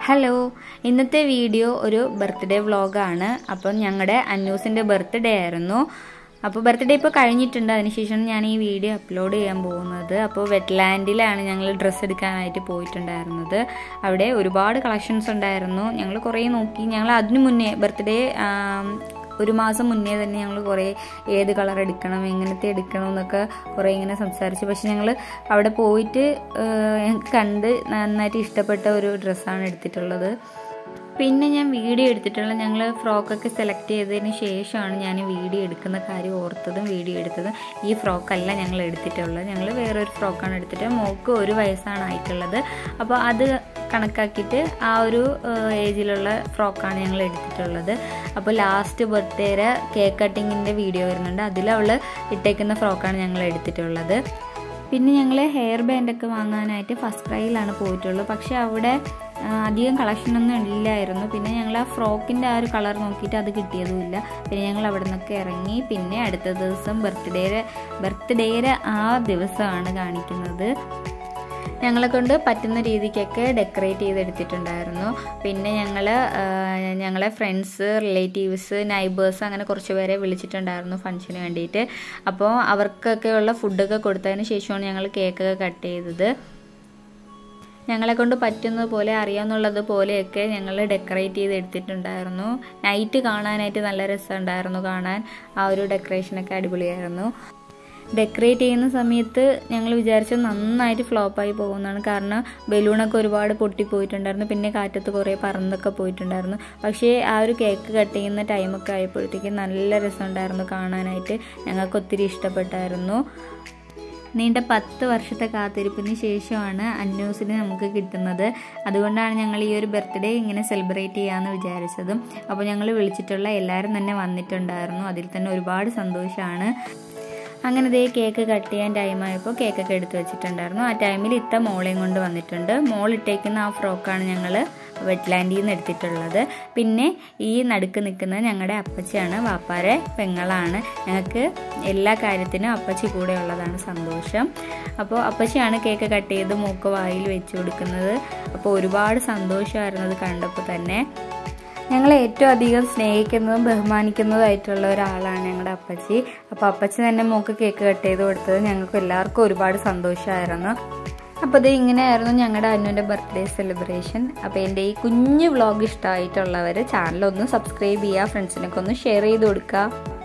hello ഇന്നത്തെ video ഒരു birthday വ്ളോഗാണ് അപ്പം ഞങ്ങളുടെ അന്നൂസിൻ്റെ ബർത്ത്ഡേ ആയിരുന്നു അപ്പോൾ ബർത്ത്ഡേ ഇപ്പോൾ കഴിഞ്ഞിട്ടുണ്ട് അതിനുശേഷം ഞാൻ ഈ വീഡിയോ അപ്ലോഡ് ചെയ്യാൻ പോകുന്നത് അപ്പോൾ വെറ്റ്ലാൻഡിലാണ് ഞങ്ങൾ ഡ്രസ്സ് എടുക്കാനായിട്ട് പോയിട്ടുണ്ടായിരുന്നത് അവിടെ ഒരുപാട് കളക്ഷൻസ് ഉണ്ടായിരുന്നു ഞങ്ങൾ കുറേ നോക്കി ഞങ്ങൾ അതിനു മുന്നേ ബർത്ത്ഡേ ഒരു മാസം മുന്നേ തന്നെ ഞങ്ങൾ കുറേ ഏത് കളർ എടുക്കണം എങ്ങനത്തെ എടുക്കണം എന്നൊക്കെ കുറേ ഇങ്ങനെ സംസാരിച്ചു പക്ഷെ ഞങ്ങൾ അവിടെ പോയിട്ട് ഞങ്ങൾക്ക് കണ്ട് നന്നായിട്ട് ഇഷ്ടപ്പെട്ട ഒരു ഡ്രസ്സാണ് എടുത്തിട്ടുള്ളത് പിന്നെ ഞാൻ വീഡിയോ എടുത്തിട്ടുള്ളത് ഞങ്ങൾ ഫ്രോക്കൊക്കെ സെലക്ട് ചെയ്തതിന് ശേഷമാണ് ഞാൻ വീഡിയോ എടുക്കുന്ന കാര്യം ഓർത്തതും വീഡിയോ എടുത്തതും ഈ ഫ്രോക്കല്ല ഞങ്ങൾ എടുത്തിട്ടുള്ളത് ഞങ്ങൾ വേറൊരു ഫ്രോക്കാണ് എടുത്തിട്ട് മോൾക്ക് ഒരു വയസ്സാണ് ആയിട്ടുള്ളത് അപ്പോൾ അത് കണക്കാക്കിയിട്ട് ആ ഒരു ഏജിലുള്ള ഫ്രോക്കാണ് ഞങ്ങൾ എടുത്തിട്ടുള്ളത് അപ്പോൾ ലാസ്റ്റ് ബർത്ത്ഡേയുടെ കേക്ക് കട്ടിങ്ങിൻ്റെ വീഡിയോ വരുന്നുണ്ട് അതിൽ അവൾ ഇട്ടേക്കുന്ന ഫ്രോക്കാണ് ഞങ്ങൾ എടുത്തിട്ടുള്ളത് പിന്നെ ഞങ്ങൾ ഹെയർ ബാൻഡൊക്കെ വാങ്ങാനായിട്ട് ഫസ്റ്റ് ക്രൈയിലാണ് പോയിട്ടുള്ളത് പക്ഷെ അവിടെ അധികം കളക്ഷനൊന്നും ഇല്ലായിരുന്നു പിന്നെ ഞങ്ങൾ ആ ഫ്രോക്കിൻ്റെ ആ ഒരു കളർ നോക്കിയിട്ട് അത് കിട്ടിയതുമില്ല പിന്നെ ഞങ്ങൾ അവിടെ നിന്നൊക്കെ ഇറങ്ങി പിന്നെ അടുത്ത ദിവസം ബർത്ത്ഡേയുടെ ബർത്ത്ഡേയുടെ ആ ദിവസമാണ് കാണിക്കുന്നത് ഞങ്ങളെ കൊണ്ട് പറ്റുന്ന രീതിക്കൊക്കെ ഡെക്കറേറ്റ് ചെയ്തെടുത്തിട്ടുണ്ടായിരുന്നു പിന്നെ ഞങ്ങൾ ഞങ്ങളെ ഫ്രണ്ട്സ് റിലേറ്റീവ്സ് നൈബേഴ്സ് അങ്ങനെ കുറച്ച് പേരെ വിളിച്ചിട്ടുണ്ടായിരുന്നു ഫംഗ്ഷന് വേണ്ടിയിട്ട് അപ്പോൾ അവർക്കൊക്കെയുള്ള ഫുഡൊക്കെ കൊടുത്തതിന് ശേഷമാണ് ഞങ്ങൾ കേക്കൊക്കെ കട്ട് ചെയ്തത് ഞങ്ങളെ കൊണ്ട് പറ്റുന്നത് പോലെ അറിയാമെന്നുള്ളത് പോലെയൊക്കെ ഞങ്ങൾ ഡെക്കറേറ്റ് ചെയ്ത് എടുത്തിട്ടുണ്ടായിരുന്നു നൈറ്റ് കാണാനായിട്ട് നല്ല രസമുണ്ടായിരുന്നു കാണാൻ ആ ഒരു ഡെക്കറേഷനൊക്കെ അടിപൊളിയായിരുന്നു ഡെക്കറേറ്റ് ചെയ്യുന്ന സമയത്ത് ഞങ്ങൾ വിചാരിച്ച നന്നായിട്ട് ഫ്ലോപ്പായി പോകുന്നതാണ് കാരണം ബലൂണൊക്കെ ഒരുപാട് പൊട്ടിപ്പോയിട്ടുണ്ടായിരുന്നു പിന്നെ കാറ്റത്ത് കുറേ പറന്നൊക്കെ പോയിട്ടുണ്ടായിരുന്നു പക്ഷേ ആ ഒരു കേക്ക് കട്ട് ചെയ്യുന്ന ടൈമൊക്കെ ആയപ്പോഴത്തേക്ക് നല്ല രസമുണ്ടായിരുന്നു കാണാനായിട്ട് ഞങ്ങൾക്ക് ഒത്തിരി ഇഷ്ടപ്പെട്ടായിരുന്നു നീണ്ട പത്ത് വർഷത്തെ കാത്തിരിപ്പിന് ശേഷമാണ് അന്നൂസിന് നമുക്ക് കിട്ടുന്നത് അതുകൊണ്ടാണ് ഞങ്ങൾ ഈ ഒരു ബർത്ത്ഡേ ഇങ്ങനെ സെലിബ്രേറ്റ് ചെയ്യാമെന്ന് വിചാരിച്ചതും അപ്പോൾ ഞങ്ങൾ വിളിച്ചിട്ടുള്ള എല്ലാവരും തന്നെ വന്നിട്ടുണ്ടായിരുന്നു അതിൽ തന്നെ ഒരുപാട് സന്തോഷമാണ് അങ്ങനെ ദേ കേക്ക് കട്ട് ചെയ്യാൻ ടൈമായപ്പോൾ കേക്കൊക്കെ എടുത്ത് വെച്ചിട്ടുണ്ടായിരുന്നു ആ ടൈമിൽ ഇത്ത മോളെയും കൊണ്ട് വന്നിട്ടുണ്ട് മോൾ ഇട്ടേക്കുന്ന ആ ഫ്രോക്കാണ് ഞങ്ങൾ വെറ്റ്ലാൻഡിൽ നിന്ന് എടുത്തിട്ടുള്ളത് പിന്നെ ഈ നടുക്ക് നിൽക്കുന്നത് ഞങ്ങളുടെ അപ്പച്ചിയാണ് വാപ്പാരെ പെങ്ങളാണ് ഞങ്ങൾക്ക് എല്ലാ കാര്യത്തിനും അപ്പച്ചി കൂടെ ഉള്ളതാണ് സന്തോഷം അപ്പോൾ അപ്പച്ചിയാണ് കേക്ക് കട്ട് ചെയ്ത് മൂക്ക് വായിൽ വെച്ച് കൊടുക്കുന്നത് അപ്പോൾ ഒരുപാട് സന്തോഷമായിരുന്നു അത് കണ്ടപ്പോൾ തന്നെ ഞങ്ങൾ ഏറ്റവും അധികം സ്നേഹിക്കുന്നതും ബഹുമാനിക്കുന്നതുമായിട്ടുള്ള ഒരാളാണ് ഞങ്ങളുടെ അപ്പച്ചി അപ്പോൾ അപ്പച്ചി തന്നെ മോക്ക് കേക്ക് കട്ട് ചെയ്ത് കൊടുത്തത് ഞങ്ങൾക്ക് എല്ലാവർക്കും ഒരുപാട് സന്തോഷമായിരുന്നു അപ്പോൾ ഇത് ഇങ്ങനെയായിരുന്നു ഞങ്ങളുടെ അനുവിൻ്റെ ബർത്ത്ഡേ സെലിബ്രേഷൻ അപ്പോൾ എൻ്റെ ഈ കുഞ്ഞു വ്ളോഗ് ഇഷ്ടമായിട്ടുള്ളവർ ചാനലൊന്ന് സബ്സ്ക്രൈബ് ചെയ്യുക ഫ്രണ്ട്സിനൊക്കെ ഒന്ന് ഷെയർ ചെയ്ത് കൊടുക്കുക